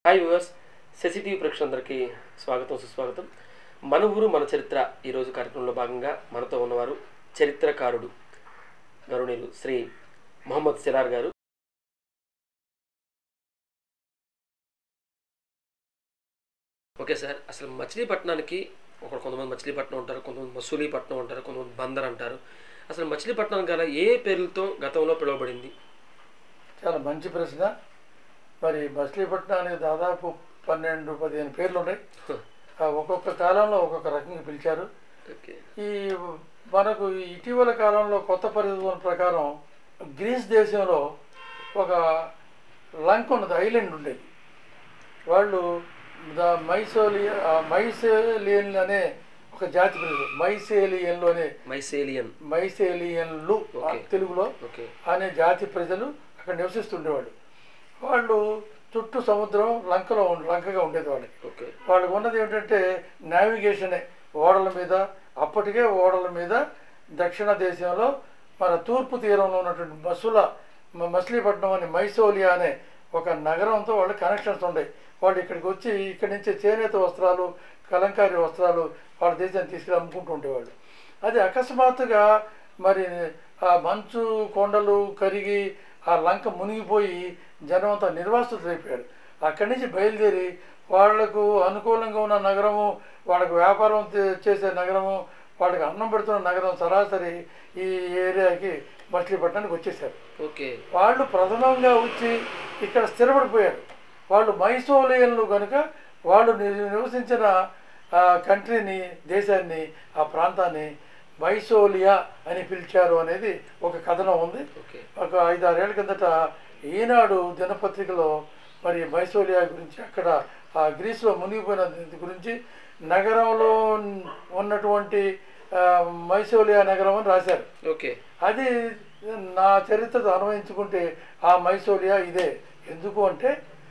Hi viewers సెసిటివ్ ప్రేక్షకులందరికీ స్వాగతం సుస్వాగతం మన ఊరు మన చరిత్ర ఈరోజు కార్యక్రమంలో భాగంగా మనతో ఉన్నవారు చరిత్రకారుడు గరుణీయులు శ్రీ మొహమ్మద్ సిరార్ గారు ఓకే సార్ అసలు మచిలీపట్నానికి ఒక కొంతమంది మచిలీపట్నం ఉంటారు కొంతమంది మసూలీపట్నం అంటారు కొంతమంది బందర్ అంటారు అసలు మచిలీపట్నం గల ఏ పేర్లతో గతంలో పిలువబడింది చాలా మంచి ప్రశ్న మరి మచిలీపట్నానికి దాదాపు పన్నెండు పదిహేను పేర్లు ఉన్నాయి హ, ఆ ఒక్కొక్క కాలంలో ఒక్కొక్క రకంగా పిలిచారు ఓకే ఈ మనకు ఈ ఇటీవల కాలంలో కొత్త పరిస్థితుల ప్రకారం గ్రీస్ దేశంలో ఒక లంక ఉన్నది ఐలాండ్ ఉండేది వాళ్ళు ద మైసోలియ ఆ మైసేలియన్ అనే ఒక జాతి ప్రజలు మైసేలియన్లు అనే మైసేలియన్ మైసేలియన్లు ఆ Okay. తెలుగులో ఓకే అనే జాతి ప్రజలు అక్కడ నివసిస్తుండేవాళ్ళు వాళ్ళు చుట్టూ సముద్రం లంకలో ఉండే లంకగా ఉండేది వాళ్ళకి ఓకే వాళ్ళకి ఉన్నది ఏమిటంటే నావిగేషనే ఓడల మీద అప్పటికే ఓడల మీద దక్షిణ దేశంలో మన తూర్పు తీరంలో ఉన్నటువంటి మసుల మ- మచిలీపట్నం అని మైసోలియా అనే ఒక నగరంతో వాళ్ళు కనెక్షన్స్ ఉన్నాయి వాళ్ళు ఇక్కడికి వచ్చి ఇక్కడి నుంచి చేనేత వస్త్రాలు కలంకారీ వస్త్రాలు వాళ్ళ దేశాన్ని తీసుకెళ్ళి అమ్ముకుంటూ ఉండేవాళ్ళు అది అకస్మాత్తుగా మరి ఆ మంచు కొండలు కరిగి ఆ లంక మునిగిపోయి జనం అంతా నిర్వాసితులైపోయారు అక్కడి నుంచి బయలుదేరి వాళ్లకు అనుకూలంగా ఉన్న నగరము వాళ్ళకు వ్యాపారం చే- చేసే నగరము వాళ్ళకి అన్నం పెడుతున్న నగరం సరాసరి ఈ ఏరియాకి మచిలీపట్నానికి వచ్చేసారు ఓకే వాళ్ళు ప్రథమంగా వచ్చి ఇక్కడ స్థిరపడిపోయారు వాళ్ళు మైసోలియన్లు కనుక వాళ్ళు ని- నివసించిన ఆ కంట్రీని దేశాన్ని ఆ ప్రాంతాన్ని మైసోలియా అని పిలిచారు అనేది ఒక కథనం ఉంది ఓకే ఒక ఐదారేళ్ల కిందట ఈనాడు దినపత్రికలో మరి మైసోలియా గురించి అక్కడ ఆ గ్రీస్లో మునిగిపోయిన దీని గురించి నగరంలో ఉన్నటువంటి ఆ, మైసోలియా నగరం అని రాశారు ఓకే అది నా చరిత్రతో అన్వయించుకుంటే ఆ మైసోలియా ఇదే ఎందుకు అంటే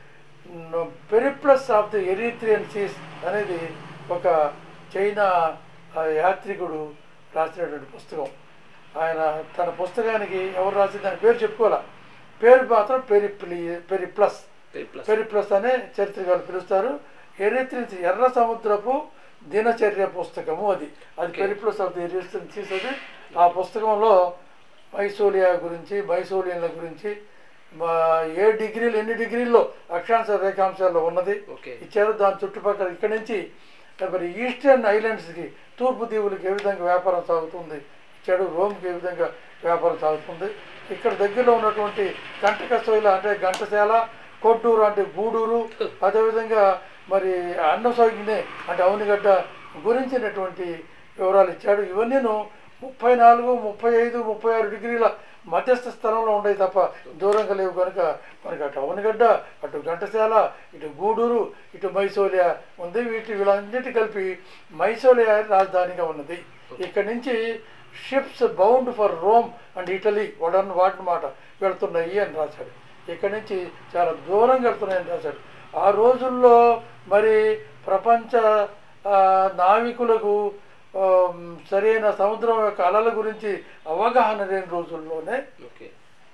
Periplus of the Erythraean Seas అనేది ఒక చైనా ఆ, యాత్రికుడు రాసినటువంటి పుస్తకం ఆయన తన పుస్తకానికి ఎవరు రాసి దాని పేరు చెప్పుకోవాలా పేరు మాత్రం పెరిప్లి పెరిప్లస్ ప్లస్ పెరిప్లస్ అనే చరిత్రకారులు పిలుస్తారు ఎరిత్రియన్ సీ ఎర్ర సముద్రపు దినచర్య పుస్తకము అది అది Okay. Periplus of the Erythraean Seas అది ఆ పుస్తకంలో మైసోలియా గురించి మైసోలియన్ల గురించి మా ఏ డిగ్రీలు ఎన్ని డిగ్రీల్లో అక్షాంశ రేఖాంశాల్లో ఉన్నది ఓకే ఇచ్చారు దాని చుట్టుపక్కల ఇక్కడి నుంచి మరి ఈస్టర్న్ ఐలాండ్స్కి తూర్పు దీవులకి ఏ విధంగా వ్యాపారం సాగుతుంది ఇచ్చాడు రోమ్కి ఏ విధంగా వ్యాపారం సాగుతుంది ఇక్కడ దగ్గరలో ఉన్నటువంటి కంటకసోయిల అంటే ఘంటసాల కొట్టూరు అంటే గూడూరు అదేవిధంగా మరి అన్నసోగినే అంటే అవునిగడ్డ గురించినటువంటి వివరాలు ఇచ్చాడు ఇవన్నీను ముప్పై నాలుగు ముప్పై ఐదు ముప్పై ఆరు డిగ్రీల మధ్యస్థ స్థలంలో ఉండేవి తప్ప దూరంగా లేవు కనుక మనకి అటు అవనగడ్డ అటు ఘంటసాల ఇటు గూడూరు ఇటు మైసోలియా ఉంది వీటి వీళ్ళన్నిటి కలిపి మైసోలియా రాజధానిగా ఉన్నది ఇక్కడి నుంచి ships bound for Rome and Italy వడన్ వాటి మాట వెళ్తున్నాయి అని రాశాడు ఇక్కడి నుంచి చాలా దూరం వెళ్తున్నాయని రాశాడు ఆ రోజుల్లో మరి ప్రపంచ ఆ, నావికులకు ఆ, సరైన సముద్రం యొక్క అలల గురించి అవగాహన లేని రోజుల్లోనే ఓకే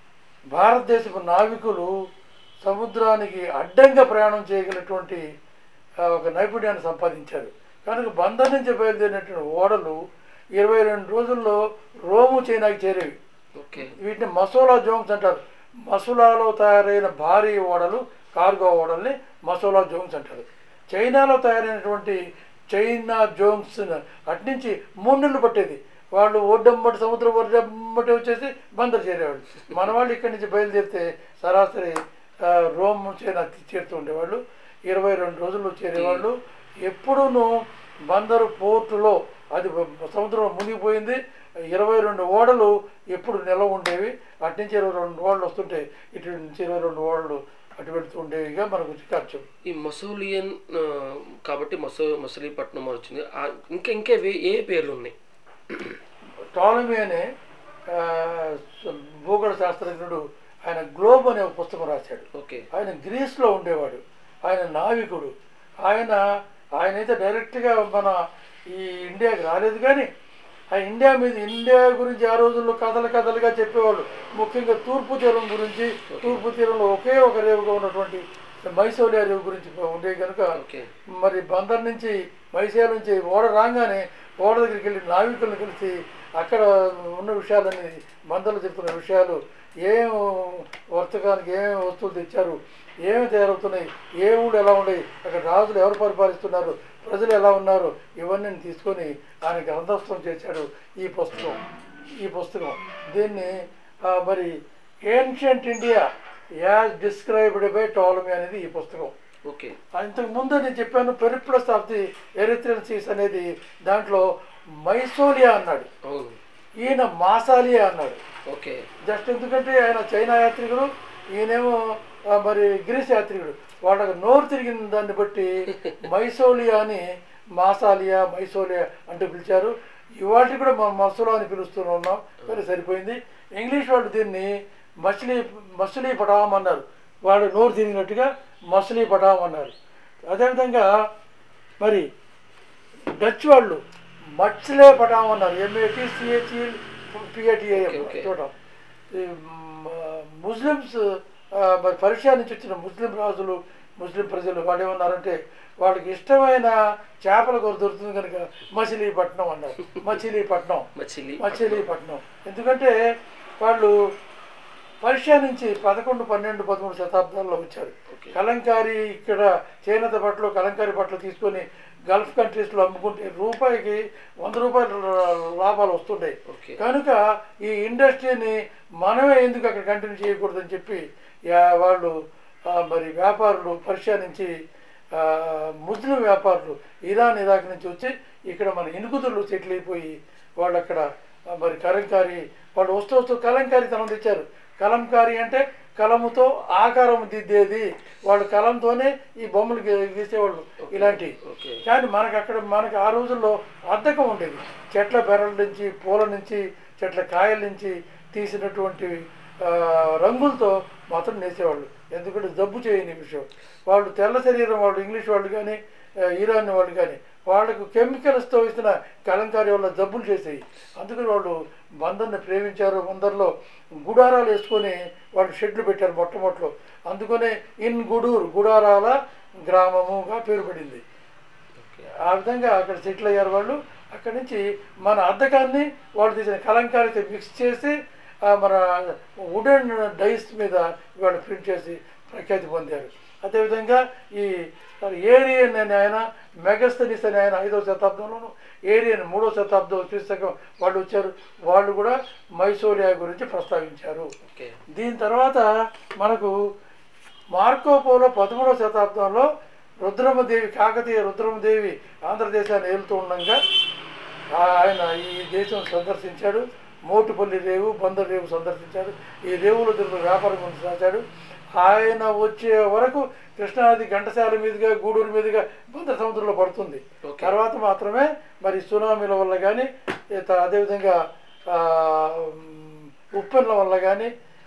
భారతదేశపు నావికులు సముద్రానికి అడ్డంగా ప్రయాణం చేయగలిగినటువంటి ఆ, ఒక నైపుణ్యాన్ని సంపాదించారు కనుక బందర్ నుంచి బయలుదేరినటువంటి ఓడలు ఇరవై రెండు రోజుల్లో రోము చైనాకి చేరేవి ఓకే వీటిని మసోలా జోంగ్స్ అంటారు మసోలాలో తయారైన భారీ ఓడలు కార్గో ఓడల్ని మసోలా జోంగ్స్ అంటారు చైనాలో తయారైనటువంటి చైనా జోంగ్స్ అటు నుంచి మూడు నెలలు పట్టేది వాళ్ళు ఒడ్డంబటి సముద్రం ఒడ్డంబటి వచ్చేసి బందరు చేరేవాళ్ళు మన వాళ్ళు ఇక్కడి నుంచి బయలుదేరితే సరాసరి ఆ, రోమ్ చైనా చేరుతూ ఉండేవాళ్ళు ఇరవై రెండు రోజుల్లో చేరేవాళ్ళు ఎప్పుడూను బందరు పోర్టులో అది సముద్రంలో మునిగిపోయింది ఇరవై రెండు ఓడలు ఎప్పుడు నిల్వ ఉండేవి అటు నుంచి ఇరవై రెండు ఓడలు వస్తుంటే ఇటు నుంచి ఇరవై రెండు ఓడలు అటు వెళుతూ ఉండేవిగా మనకు రికార్డు ఈ మసూలియన్ ఆ, కాబట్టి మసూ మసూలీపట్నం అని వచ్చింది ఆ, ఇంకా ఇంకా వే- ఏ పేర్లు ఉన్నాయి టాలమీ అనే ఆ, భూగోళ శాస్త్రజ్ఞుడు ఆయన గ్లోబ్ అనే ఒక పుస్తకం రాశాడు ఓకే ఆయన గ్రీస్లో ఉండేవాడు ఆయన నావికుడు ఆయన ఆయన అయితే డైరెక్ట్గా మన ఈ ఇండియాకి రాలేదు కానీ ఆ ఇండియా మీద ఇండియా గురించి ఆ రోజుల్లో కథలు కథలుగా చెప్పేవాళ్ళు ముఖ్యంగా తూర్పు తీరం గురించి తూర్పు తీరంలో ఒకే ఒక రేవుగా ఉన్నటువంటి మైసోలియా రేవు గురించి ఉండే కనుక ఓకే మరి బందర్ నుంచి మైసేల నుంచి ఓడ రాగానే ఓడ దగ్గరికి వెళ్ళి నావికులను కలిసి అక్కడ ఉన్న విషయాలని బందర్లో చెప్తున్న విషయాలు ఏం వర్తకానికి ఏమేమి వస్తువులు తెచ్చారు ఏమి తయారవుతున్నాయి ఏ ఊళ్ళు ఎలా ఉన్నాయి అక్కడ రాజులు ఎవరు పరిపాలిస్తున్నారు ప్రజలు ఎలా ఉన్నారు ఇవన్నీ తీసుకొని ఆయన గ్రంథస్థం చేశాడు ఈ పుస్తకం ఈ పుస్తకం దీన్ని ఆ, మరి ancient India as described by Ptolemy అనేది ఈ పుస్తకం ఓకే ఇంతకు ముందు నేను చెప్పాను Periplus of the Erythraean Seas అనేది దాంట్లో మైసోలియా అన్నాడు అవును ఈయన మాసాలియా అన్నాడు ఓకే జస్ట్ ఎందుకంటే ఆయన చైనా యాత్రికుడు ఈయనేమో ఆ, మరి గ్రీస్ యాత్రికుడు వాళ్ళకి నోరు తిరిగిన దాన్ని బట్టి మైసోలియా అని మాసాలియా మైసోలియా అంటూ పిలిచారు ఇవాళకి కూడా మనం మసులా అని పిలుస్తూ ఉన్నాం సరే సరిపోయింది ఇంగ్లీష్ వాళ్ళు దీన్ని మచిలీ మచిలీపటాం అన్నారు వాళ్ళు నోరు తిరిగినట్టుగా మచిలీపటాం అన్నారు అదేవిధంగా మరి డచ్ వాళ్ళు మచ్చలే పటాం అన్నారు M A T C H E P A T A Okay, okay. చూడటం ఈ మ- ముస్లిమ్స్ ఆ, మరి పర్షియా నుంచి వచ్చిన ముస్లిం రాజులు ముస్లిం ప్రజలు వాళ్ళు ఏమన్నారంటే వాళ్ళకి ఇష్టమైన చేపల కూర దొరుకుతుంది కనుక మచిలీపట్నం అన్నారు మచిలీపట్నం మచిలీ మచిలీపట్నం ఎందుకంటే వాళ్ళు పర్షియా నుంచి పదకొండు పన్నెండు పదమూడు శతాబ్దాల్లో వచ్చారు Okay. కలంకారీ ఇక్కడ చేనేత బట్టలు కలంకారీ బట్టలు తీసుకొని గల్ఫ్ కంట్రీస్లో అమ్ముకుంటే రూపాయికి వంద రూపాయల లాభాలు వస్తుంటాయి ఓకే కనుక ఈ ఇండస్ట్రీని మనమే ఎందుకు అక్కడ కంటిన్యూ చేయకూడదని చెప్పి యా- వాళ్ళు ఆ, మరి వ్యాపారులు పర్షియా నుంచి ఆ, ముస్లిం వ్యాపారులు ఇరాన్ ఇరాక్ నుంచి వచ్చి ఇక్కడ మన ఇనుకుదుర్లు సెటిల్ అయిపోయి వాళ్ళు అక్కడ ఆ, మరి కలంకారీ వాళ్ళు వస్తూ వస్తూ కలంకారీ తనం తెచ్చారు కలంకారీ అంటే కలముతో ఆకారం దిద్దేది వాళ్ళు కలంతోనే ఈ బొమ్మలు గీ- గీసేవాళ్ళు ఇలాంటి ఓకే కానీ మనకు అక్కడ మనకు ఆ రోజుల్లో అద్దకం ఉండేది చెట్ల బెరల నుంచి పూల నుంచి చెట్ల కాయల నుంచి తీసినటువంటి ఆ, రంగులతో మాత్రం నేసేవాళ్ళు ఎందుకంటే జబ్బు చేయని విషయం వాళ్ళు తెల్ల శరీరం వాళ్ళు ఇంగ్లీష్ వాళ్ళు కానీ ఇరాన్ వాళ్ళు కానీ వాళ్ళకు కెమికల్స్తో ఇస్తున్న కలంకారీ వల్ల జబ్బులు చేసేవి అందుకని వాళ్ళు బందర్ని ప్రేమించారు బందర్లో గుడారాలు వేసుకొని వాళ్ళు షెడ్లు పెట్టారు మొట్టమొదటిలో అందుకనే ఇన్ గుడూరు గుడారాల గ్రామముగా పేరు పడింది ఓకే ఆ విధంగా అక్కడ సెటిల్ అయ్యారు వాళ్ళు అక్కడి నుంచి మన అద్దకాన్ని వాళ్ళు తీసిన కలంకారీతో మిక్స్ చేసి ఆ మన వుడెన్ డైస్ మీద వాళ్ళు ప్రింట్ చేసి ప్రఖ్యాతి పొందారు అదేవిధంగా ఈ ఏరియన్ అనే ఆయన మెగస్తనిస్ అనే ఆయన ఐదవ శతాబ్దంలోను ఏరియన్ మూడవ శతాబ్దం క్రీస్తకం వాళ్ళు వచ్చారు వాళ్ళు కూడా మైసోరియా గురించి ప్రస్తావించారు ఓకే దీని తర్వాత మనకు మార్కోపోలో పదమూడవ శతాబ్దంలో రుద్రమదేవి కాకతీయ రుద్రమదేవి ఆంధ్రదేశాన్ని ఏలుతూ ఉండగా ఆయన ఈ దేశం సందర్శించాడు మోటుపల్లి రేవు బందర్ రేవు సందర్శించాడు ఈ రేవులో తిరుగుతూ వ్యాపారం గురించి రాశాడు ఆయన వచ్చే వరకు కృష్ణానది ఘంటసాల మీదుగా గూడూరు మీదుగా బందర్ సముద్రంలో పడుతుంది Okay. తర్వాత మాత్రమే మరి సునామీల వల్ల కానీ అదేవిధంగా ఆ, ఉమ్, ఉప్పెన్ల వల్ల కానీ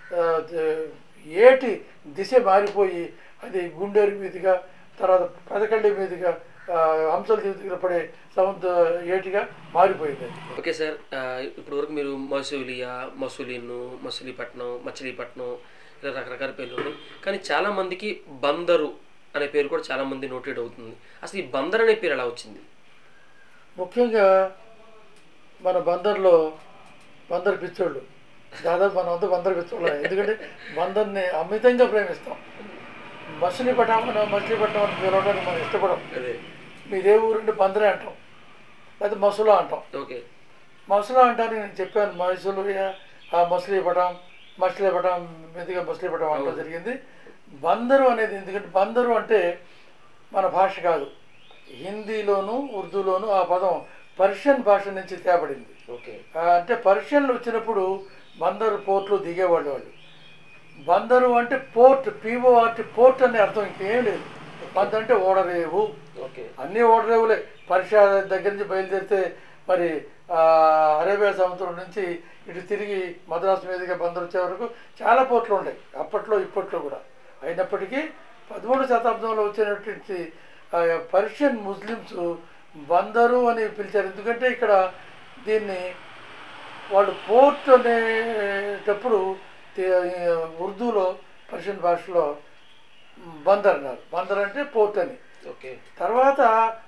ఏటి దిశ మారిపోయి అది గుండేరు మీదుగా తర్వాత పెదకళ్ళి మీదుగా ఆ, హంసల దగ్గర పడే సముద్ర ఏటిగా మారిపోయింది అది ఓకే సార్ ఆ, ఇప్పుడు వరకు మీరు మసూలియా మసూలిను మసూలీపట్నం మచిలీపట్నం ఇలా రకరకాల పేర్లు ఉన్నాయి కానీ చాలా మందికి బందరు అనే పేరు కూడా చాలా మంది నోటెడ్ అవుతుంది అసలు ఈ బందర్ అనే పేరు ఎలా వచ్చింది ముఖ్యంగా మన బందర్లో బందర్ పిచ్చోళ్ళు దాదాపు మనం అంతా బందర్ పిచ్చోళ్ళ ఎందుకంటే బందర్ని అమితంగా ప్రేమిస్తాం మచిలీపట్నం మనం మచిలీపట్నం అని పిలవడానికి మనం ఇష్టపడం అదే మీదే ఊరంటే బందరే అంటాం లేదా మసులా అంటాం ఓకే మసులా అంటానికి నేను చెప్పాను మైసూరు ఆ మచిలీపట్నం మచిలీపట్నం మీదుగా మచిలీపట్నం అంటం జరిగింది బందరు అనేది ఎందుకంటే బందరు అంటే మన భాష కాదు హిందీలోను ఉర్దూలోను ఆ పదం పర్షియన్ భాష నుంచి తేబడింది ఓకే ఆ, అంటే పర్షియన్లు వచ్చినప్పుడు బందరు పోర్ట్లో దిగేవాళ్ళు వాళ్ళు బందరు అంటే పోర్ట్ పీఓఆర్టీ పోర్ట్ అనే అర్థం ఇంకేం లేదు బంద్ అంటే ఓడరేవు ఓకే అన్నీ ఓడరేవులే పర్షియా దగ్గర నుంచి బయలుదేరితే మరి ఆ, అరేబియా సముద్రం నుంచి ఇటు తిరిగి మద్రాసు మీదుగా బందరు వచ్చే వరకు చాలా పోర్ట్లు ఉన్నాయి అప్పట్లో ఇప్పట్లో కూడా అయినప్పటికీ పదమూడు శతాబ్దంలో వచ్చినటువంటి ఆ, పర్షియన్ ముస్లిమ్స్ బందరు అని పిలిచారు ఎందుకంటే ఇక్కడ దీన్ని వాళ్ళు పోర్ట్ అనేటప్పుడు తే- ఉర్దూలో పర్షియన్ భాషలో బందర్ అన్నారు బందర్ అంటే పోర్ట్ అని ఓకే తర్వాత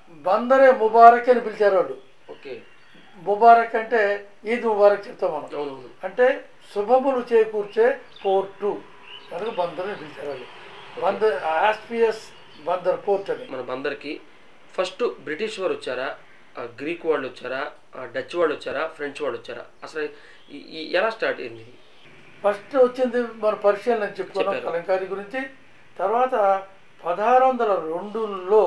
బందరే ముబారక్ అని పిలిచారు వాళ్ళు ఓకే ముబారక్ అంటే ఈద్ ముబారక్ చెప్తాం మనం అవునవును అంటే శుభములు చేకూర్చే పోర్టు కనుక బందర్ అని పిలిచారు వాళ్ళు బందర్ ఆస్పియస్ బందర్ పోర్ట్ అని మన బందర్కి ఫస్ట్ బ్రిటిష్ వారు వచ్చారా ఆ గ్రీక్ వాళ్ళు వచ్చారా ఆ డచ్ వాళ్ళు వచ్చారా ఫ్రెంచ్ వాళ్ళు వచ్చారా అసలు ఈ- ఈ ఎలా స్టార్ట్ అయింది ఇది? ఫస్ట్ వచ్చింది మన పరిశీలన అని చెప్పుకున్నాం చెప్పారు. కలంకారీ గురించి తర్వాత పదహారు వందల రెండులో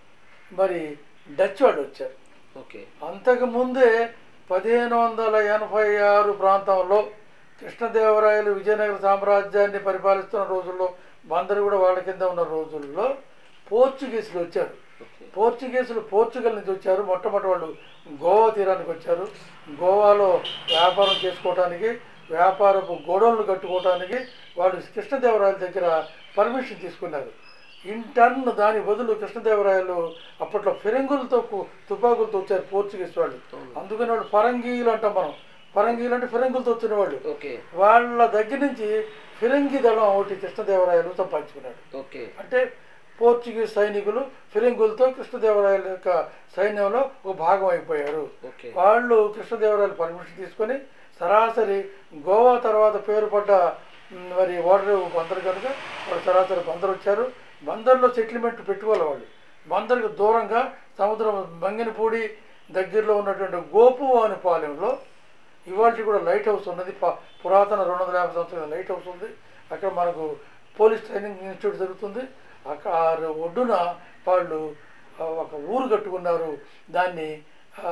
మరి డచ్ వాళ్ళు వచ్చారు ఓకే అంతకు ముందే పదిహేను వందల ఎనభై ఆరు ప్రాంతంలో కృష్ణదేవరాయలు విజయనగర సామ్రాజ్యాన్ని పరిపాలిస్తున్న రోజుల్లో బందరు కూడా వాళ్ళ కింద ఉన్న రోజుల్లో పోర్చుగీసులు వచ్చారు ఓకే పోర్చుగీసులు పోర్చుగల్ నుంచి వచ్చారు మొట్టమొదటి వాళ్ళు గోవా తీరానికి వచ్చారు గోవాలో వ్యాపారం చేసుకోవడానికి వ్యాపారపు గోడౌన్లు కట్టుకోవడానికి వాళ్ళు కృష్ణదేవరాయల దగ్గర పర్మిషన్ తీసుకున్నారు ఇన్ టర్న్ దాని బదులు కృష్ణదేవరాయలు అప్పట్లో ఫిరంగులతో కు- తుపాకులతో వచ్చారు పోర్చుగీస్ వాళ్ళు అందుకని వాళ్ళు ఫరంగీలు అంటాం మనం ఫరంగీలు అంటే ఫిరంగులతో వచ్చిన వాళ్ళు ఓకే వాళ్ళ దగ్గర నుంచి ఫిరంగి దళం ఒకటి కృష్ణదేవరాయలు సంపాదించుకున్నాడు ఓకే అంటే పోర్చుగీస్ సైనికులు ఫిరంగులతో కృష్ణదేవరాయల యొక్క సైన్యంలో ఒక భాగం అయిపోయారు ఓకే వాళ్ళు కృష్ణదేవరాయలు పర్మిషన్ తీసుకొని సరాసరి గోవా తర్వాత పేరు పడ్డ మ్, మరి ఓడరేవు బందరు కనుక వాళ్ళు సరాసరి బందరు వచ్చారు బందర్లో సెటిల్మెంట్ పెట్టుకోవాలి వాళ్ళు బందర్కు దూరంగా సముద్రం మంగినపూడి దగ్గరలో ఉన్నటువంటి గోపు అనే పాలెంలో ఇవాళ కూడా లైట్ హౌస్ ఉన్నది ప- పురాతన రెండు వందల యాభై సంవత్సరాల లైట్ హౌస్ ఉంది అక్కడ మనకు పోలీస్ ట్రైనింగ్ ఇన్స్టిట్యూట్ జరుగుతుంది అక్కడ ఆ ఒడ్డున వాళ్ళు ఆ, ఒక ఊరు కట్టుకున్నారు దాన్ని ఆ,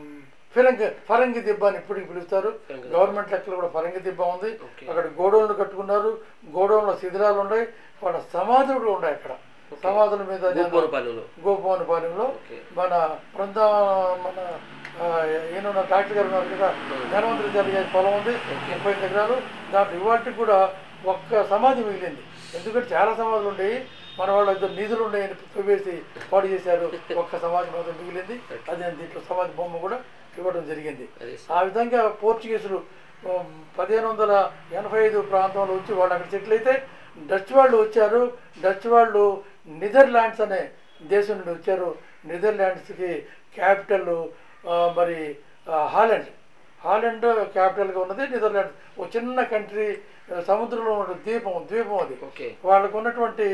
ఫిరంగి ఫరంగి దిబ్బ అని ఇప్పటికి పిలుస్తారు ఫరంగి గవర్నమెంట్ లెక్కలు కూడా ఫరంగి దిబ్బ ఉంది ఓకే. అక్కడ గోడౌన్లు కట్టుకున్నారు గోడౌన్లో శిథిలాలు ఉన్నాయి వాళ్ళ సమాధులు కూడా ఉన్నాయి అక్కడ సమాధుల మీద నేను- గోపూరపాలెంలో గోపవనపాలెంలో ఓకే. మన బృంద మన ఆ, ఈయన ఉన్న డాక్టర్ గారు ఉన్నారు కదా ధనవంతులు జరిగే పొలం ఉంది ముప్పై ఐదు ఎకరాలు దాంట్లో ఇవాటికి కూడా ఒక్క సమాధి మిగిలింది ఎందుకంటే చాలా సమాధులు ఉండేవి మన వాళ్ళ ఇద్దరు నిధులు ఉన్నాయని తవ్వేసి పాడు చేశారు ఒక్క సమాధి మాత్రం మిగిలింది అది నేను దీంట్లో సమాధి బొమ్మ కూడా ఇవ్వడం జరిగింది అదే ఆ విధంగా పోర్చుగీసులు ఉమ్, పదిహేను వందల ఎనభై ఐదు ప్రాంతంలో వచ్చి వాళ్ళు అక్కడ సెటిల్ అయితే డచ్ వాళ్ళు వచ్చారు డచ్ వాళ్ళు నెదర్లాండ్స్ అనే దేశం నుండి వచ్చారు నెదర్లాండ్స్కి క్యాపిటల్ మరి ఆ, హాలండ్ హాలండ్ క్యాపిటల్గా ఉన్నది నెదర్లాండ్స్ ఒక చిన్న కంట్రీ ఆ, సముద్రంలో ఉన్న ద్వీపం ద్వీపం అది ఓకే వాళ్ళకు ఉన్నటువంటి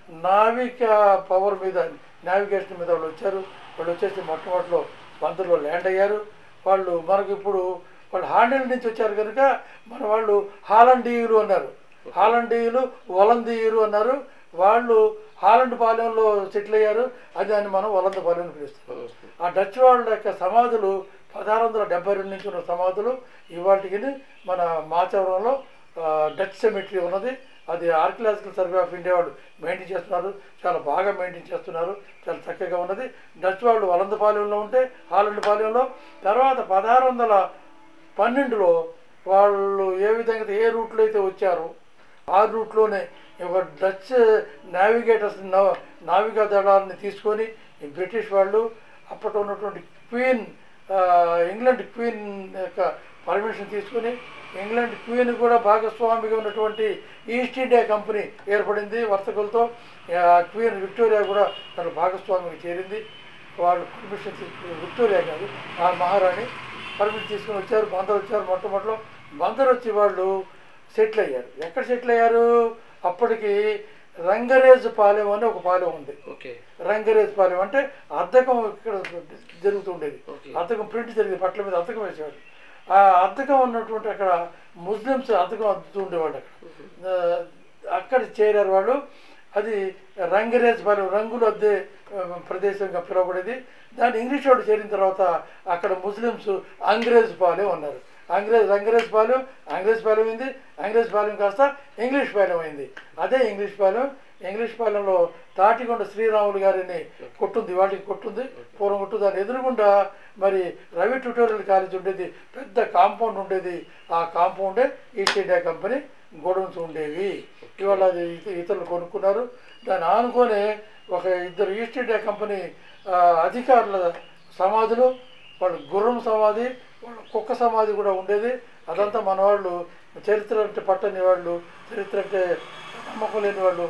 నావిక పవర్ మీద నావిగేషన్ మీద వాళ్ళు వచ్చారు వాళ్ళు వచ్చేసి మొట్టమొదటిలో బందర్లో ల్యాండ్ అయ్యారు వాళ్ళు మనకు ఇప్పుడు వాళ్ళు హాండెల్ నుంచి వచ్చారు కనుక మన వాళ్ళు హాలండీయులు అన్నారు హాలండీయులు ఒలందీయులు అన్నారు వాళ్ళు హాలండ్ పాలెంలో సెటిల్ అయ్యారు అది దాన్ని మనం ఒలంద పాలెం అని పిలుస్తాం ఆ డచ్ వాళ్ళ యొక్క సమాధులు పదహారు వందల డెబ్బై రెండు నుంచి ఉన్న సమాధులు ఇవాటికి మన మాచవరంలో ఆ, డచ్ సెమిటరీ ఉన్నది అది ఆర్కియలాజికల్ సర్వే ఆఫ్ ఇండియా వాళ్ళు మెయింటైన్ చేస్తున్నారు చాలా బాగా మెయింటైన్ చేస్తున్నారు చాలా చక్కగా ఉన్నది డచ్ వాళ్ళు వలందపాలెంలో ఉంటే హాలండ్ పాలెంలో తర్వాత పదహారు వందల పన్నెండులో వాళ్ళు ఏ విధంగా అయితే ఏ రూట్లో అయితే వచ్చారో ఆ రూట్లోనే ఒక డచ్ నావిగేటర్స్ నవ- నావికా దళాలని తీసుకొని ఈ బ్రిటిష్ వాళ్ళు అప్పట్లో ఉన్నటువంటి క్వీన్ ఆ, ఇంగ్లాండ్ క్వీన్ యొక్క పర్మిషన్ తీసుకుని ఇంగ్లాండ్ క్వీన్ కూడా భాగస్వామిగా ఉన్నటువంటి ఈస్ట్ ఇండియా కంపెనీ ఏర్పడింది వర్తకులతో ఆ, క్వీన్ విక్టోరియా కూడా తన భాగస్వామికి చేరింది వాళ్ళు పర్మిషన్ తీసుకుని విక్టోరియా కాదు ఆ మహారాణి పర్మిషన్ తీసుకుని వచ్చారు బందర్ వచ్చారు మొట్టమొదటిలో బందర్ వచ్చి వాళ్ళు సెటిల్ అయ్యారు ఎక్కడ సెటిల్ అయ్యారు అప్పటికి రంగరేజ్ పాలెం అని ఒక పాలెం ఉంది ఓకే రంగరేజ్ పాలెం అంటే అద్దకం ఇక్కడ జరుగుతుండేది ఓకే. అద్దకం ప్రింట్ జరిగేది బట్టల మీద అద్దకం వేసేవాడు ఆ అద్దకం ఉన్నటువంటి అక్కడ ముస్లిమ్స్ అద్దకం అద్దుతూ ఉండేవాళ్ళు అక్కడ ఆ, అక్కడ చేరారు వాళ్ళు అది రంగరేజ్ పాలెం రంగులు అద్దే ఆ, ప్రదేశంగా పిలువబడేది దాన్ని ఇంగ్లీష్ వాడు చేరిన తర్వాత అక్కడ ముస్లిమ్స్ అంగ్రేజ్ పాలెం అన్నారు అంగ్రేజ్ అంగ్రేజ్ పాలెం అంగ్రేజ్ పాలెం అయింది అంగ్రేజ్ పాలెం కాస్త ఇంగ్లీష్ పాలెం అయింది అదే ఇంగ్లీష్ పాలెం ఇంగ్లీష్ పాలెంలో తాటికొండ శ్రీరాములు గారిని కొట్టుంది వాటికి కొట్టుంది పూర్వం కొట్టు దాని ఎదురుగుండా మరి రవి ట్యూటోరియల్ కాలేజ్ ఉండేది పెద్ద కాంపౌండ్ ఉండేది ఆ కాంపౌండే ఈస్ట్ ఇండియా కంపెనీ గోడౌన్స్ ఉండేవి ఇవాళ అది ఇత- ఇతరులు కొనుక్కున్నారు దాన్ని ఆనుకొనే ఒక ఇద్దరు ఈస్ట్ ఇండియా కంపెనీ ఆ, అధికారుల సమాధులు వాళ్ళ గుర్రం సమాధి వాళ్ళ కుక్క సమాధి కూడా ఉండేది అదంతా మన వాళ్ళు చరిత్ర అంటే పట్టని వాళ్ళు చరిత్ర అంటే నమ్మకం లేని వాళ్ళు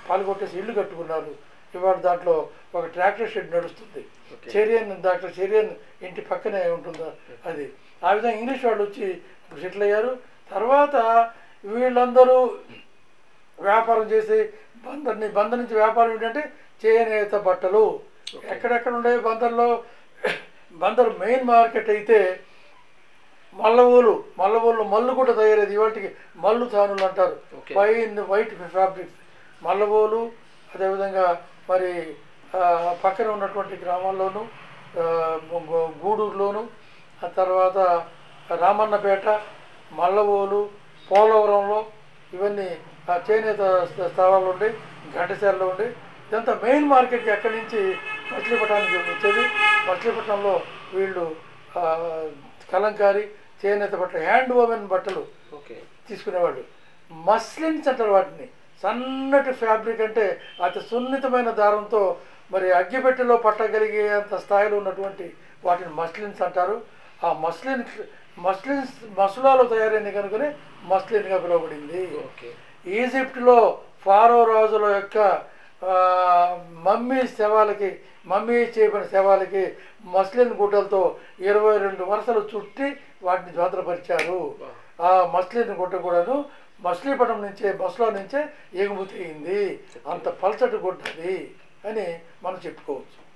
పాల్గొట్టేసి ఇల్లు కట్టుకున్నారు ఇవాళ దాంట్లో ఒక ట్రాక్టర్ షెడ్ నడుస్తుంది ఓకే. చెరియన్ డాక్టర్ చెరియన్ ఇంటి పక్కనే ఉంటుందా అది ఆ విధంగా ఇంగ్లీష్ వాళ్ళు వచ్చి ఇప్పుడు సెటిల్ అయ్యారు తర్వాత వీళ్ళందరూ వ్యాపారం చేసి బందర్ని బందర్ నుంచి వ్యాపారం ఏంటంటే చేనేత బట్టలు ఓకే. ఎక్కడెక్కడ ఉండే బందర్లో బందర్ మెయిన్ మార్కెట్ అయితే మల్లవూలు మల్లవూలు మల్లు కూడా తయారయ్యేది ఇవాటికి మల్లు తానులు అంటారు ఓకే. ఫైన్ వైట్ ఫ్యాబ్రిక్స్ మల్లవూలు అదేవిధంగా మరి ఆ, పక్కన ఉన్నటువంటి గ్రామాల్లోనూ ఆ, గూ- గూడూరులోను ఆ తర్వాత రామన్నపేట మల్లవోలు పోలవరంలో ఇవన్నీ ఆ చేనేత స్థ- స్థలాలు ఉండి ఘంటసాలలో ఉండి ఇదంతా మెయిన్ మార్కెట్కి అక్కడి నుంచి మచిలీపట్నానికి వచ్చేది మచిలీపట్నంలో వీళ్ళు ఆ, కలంకారీ చేనేత బట్టలు హ్యాండ్ ఓవెన్ బట్టలు ఓకే తీసుకునేవాళ్ళు మస్లిన్స్ అంటారు వాటిని సన్నటి ఫ్యాబ్రిక్ అంటే అతి సున్నితమైన దారంతో మరి అగ్గిపెట్టెలో పట్టగలిగేంత స్థాయిలో ఉన్నటువంటి వాటిని మస్లిన్స్ అంటారు ఆ మస్లిన్ మస్లిన్స్ మసులాలో తయారైన కనుకనే మస్లిన్గా పిలువబడింది ఓకే ఈజిప్ట్లో ఫారో రాజుల యొక్క ఆ, మమ్మీ శవాలకి మమ్మీ చేయబడిన శవాలకి మస్లిన్ గుడ్డలతో ఇరవై రెండు వరుసలు చుట్టి వాటిని భద్రపరిచారు ఆ మస్లిన్ గుడ్డ కూడాను మచిలీపట్నం నుంచే బస్సులో నుంచే ఎగుమతి అయింది అంత పల్చటి గుడ్డ అది అని మనం చెప్పుకోవచ్చు